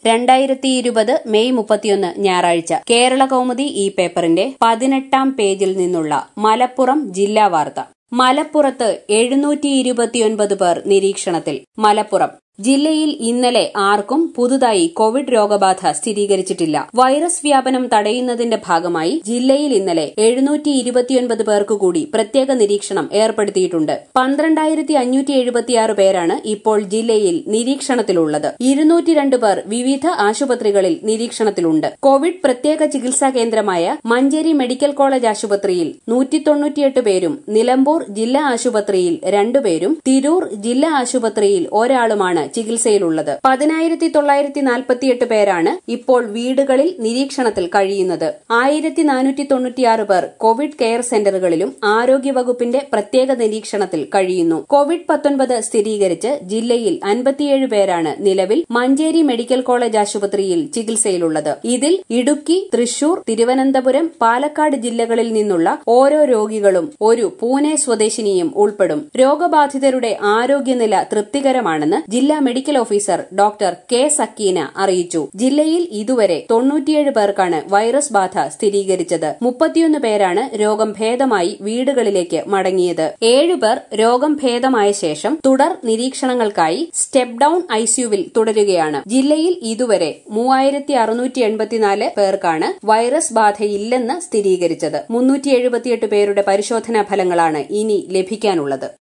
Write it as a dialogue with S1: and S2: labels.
S1: രണ്ടായിരത്തി ഇരുപത് മെയ് മുപ്പത്തിയൊന്ന് ഞായറാഴ്ച കേരള കൗമുദി ഈ പേപ്പറിന്റെ പതിനെട്ടാം പേജിൽ നിന്നുള്ള മലപ്പുറം ജില്ലാ വാർത്ത മലപ്പുറത്ത് എഴുന്നൂറ്റി ഇരുപത്തിയൊൻപത് പേർ നിരീക്ഷണത്തിൽ മലപ്പുറം ജില്ലയിൽ ഇന്നലെ ആർക്കും പുതുതായി കോവിഡ് രോഗബാധ സ്ഥിരീകരിച്ചിട്ടില്ല വൈറസ് വ്യാപനം തടയുന്നതിന്റെ ഭാഗമായി ജില്ലയിൽ ഇന്നലെ എഴുന്നൂറ്റി ഇരുപത്തിയൊൻപത് പേർക്ക് കൂടി പ്രത്യേക നിരീക്ഷണം ഏർപ്പെടുത്തിയിട്ടുണ്ട് പന്ത്രണ്ടായിരത്തി അഞ്ഞൂറ്റി എഴുപത്തിയാറ് പേരാണ് ഇപ്പോൾ ജില്ലയിൽ നിരീക്ഷണത്തിലുള്ളത് ഇരുന്നൂറ്റി രണ്ട് പേർ വിവിധ ആശുപത്രികളിൽ നിരീക്ഷണത്തിലുണ്ട് കോവിഡ് പ്രത്യേക ചികിത്സാ കേന്ദ്രമായ മഞ്ചേരി മെഡിക്കൽ കോളേജ് ആശുപത്രിയിൽ നൂറ്റി തൊണ്ണൂറ്റിയെട്ട് പേരും നിലമ്പൂർ ജില്ലാ ആശുപത്രിയിൽ രണ്ടുപേരും തിരൂർ ജില്ലാ ആശുപത്രിയിൽ ഒരാളുമാണ് ചികിത്സയിലുള്ളത് പതിനായിരത്തി തൊള്ളായിരത്തി നാൽപ്പത്തിയെട്ട് പേരാണ് ഇപ്പോൾ വീടുകളിൽ നിരീക്ഷണത്തിൽ കഴിയുന്നത് ആയിരത്തി നാനൂറ്റി തൊണ്ണൂറ്റിയാറ് പേർ കോവിഡ് കെയർ സെന്ററുകളിലും ആരോഗ്യവകുപ്പിന്റെ പ്രത്യേക നിരീക്ഷണത്തിൽ കഴിയുന്നു കോവിഡ് പത്തൊൻപത് സ്ഥിരീകരിച്ച് ജില്ലയിൽ അൻപത്തിയേഴ് പേരാണ് നിലവിൽ മഞ്ചേരി മെഡിക്കൽ കോളേജ് ആശുപത്രിയിൽ ചികിത്സയിലുള്ളത് ഇതിൽ ഇടുക്കി തൃശൂർ തിരുവനന്തപുരം പാലക്കാട് ജില്ലകളിൽ നിന്നുള്ള ഓരോ രോഗികളും ഒരു പൂനെ സ്വദേശിനിയും ഉൾപ്പെടും രോഗബാധിതരുടെ ആരോഗ്യനില തൃപ്തികരമാണെന്ന് ജില്ലാ medical officer doctor K Sakeena അറിയിച്ചു ജില്ലയിൽ ഇതുവരെ തൊണ്ണൂറ്റിയേഴ് പേർക്കാണ് വൈറസ് ബാധ സ്ഥിരീകരിച്ചത് മുപ്പത്തിയൊന്ന് പേരാണ് രോഗം ഭേദമായി വീടുകളിലേക്ക് മടങ്ങിയത് ഏഴുപേർ രോഗം ഭേദമായ ശേഷം തുടർ നിരീക്ഷണങ്ങൾക്കായി സ്റ്റെപ്പ് ഡൌൺ ഐസിയുവിൽ തുടരുകയാണ് ജില്ലയിൽ ഇതുവരെ മൂവായിരത്തി അറുന്നൂറ്റി എൺപത്തിനാല് പേർക്കാണ് വൈറസ് ബാധയില്ലെന്ന് സ്ഥിരീകരിച്ചത് മുന്നൂറ്റി എഴുപത്തിയെട്ട് പേരുടെ പരിശോധനാ ഫലങ്ങളാണ് ഇനി ലഭിക്കാനുള്ളത്